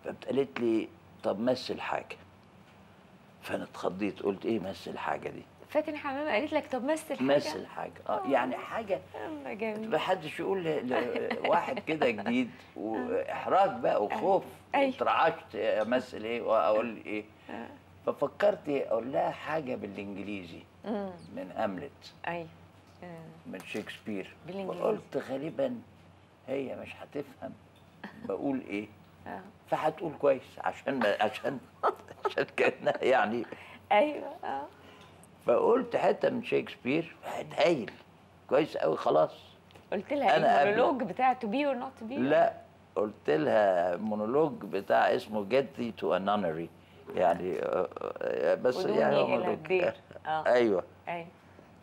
فقالت لي طب مثل حاجه فانا اتخضيت قلت ايه مثل حاجه دي فاتن حمامه قالت لك طب مثل حاجه مثل حاجه اه يعني حاجه يلا جميل ما حدش يقول ل- لواحد كده جديد واحراج بقى وخوف أيوة. اترعشت امثل ايه واقول ايه ففكرت اقول لها حاجه بالانجليزي امم من هاملت ايوه من شكسبير بالإنجليزي. قلت غالبا هي مش هتفهم بقول ايه اه فهتقول كويس عشان ما عشان عشان كانها يعني ايوه اه فقلت حته من شكسبير هايل كويس قوي خلاص قلت لها أنا قبل- المونولوج بتاع تو بي اور نوت تو بي لا قلت لها مونولوج بتاع اسمه get thee to a nunnery يعني آه، آه، بس ودوني يعني إلى مونولوج. الدير. آه. ايوه ايوه